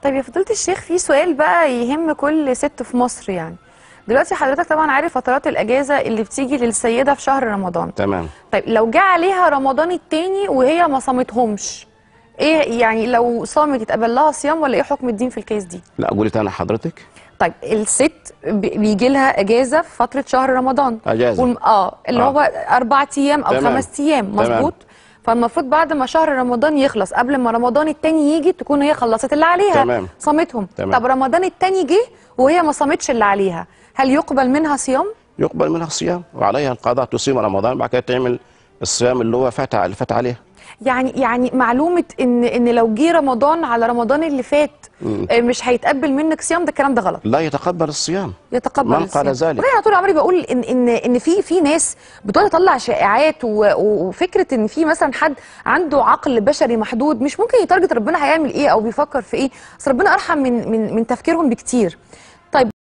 طيب يا فضيلة الشيخ في سؤال بقى يهم كل ست في مصر يعني دلوقتي حضرتك طبعا عارف فترات الأجازة اللي بتيجي للسيدة في شهر رمضان تمام طيب لو جه عليها رمضان التاني وهي ما صامتهمش ايه يعني لو صامت يتقبل لها صيام ولا ايه حكم الدين في الكيس دي لا قولي تاني حضرتك طيب الست بي- بيجي لها اجازه في فتره شهر رمضان أجازة. والم... اه اللي آه. هو اربع ايام او تمام. خمس ايام تمام. مظبوط فالمفروض بعد ما شهر رمضان يخلص قبل ما رمضان التاني يجي تكون هي خلصت اللي عليها تمام. صامتهم تمام. طب رمضان التاني جه وهي ما صامتش اللي عليها هل يقبل منها صيام يقبل منها الصيام وعليها القضاء تصيم رمضان بعد كده تعمل الصيام اللي هو فات اللي فات عليها يعني يعني معلومه ان ان لو جه رمضان على رمضان اللي فات آه، مش هيتقبل منك صيام ده الكلام ده غلط لا يتقبل الصيام يتقبل من قال الصيام. ذلك؟ وأنا طول عمري بقول ان ان ان في في ناس بتقعد تطلع شائعات و- و- وفكره ان في مثلا حد عنده عقل بشري محدود مش ممكن يتارجت ربنا هيعمل ايه او بيفكر في ايه اصل ربنا ارحم من من من تفكيرهم بكتير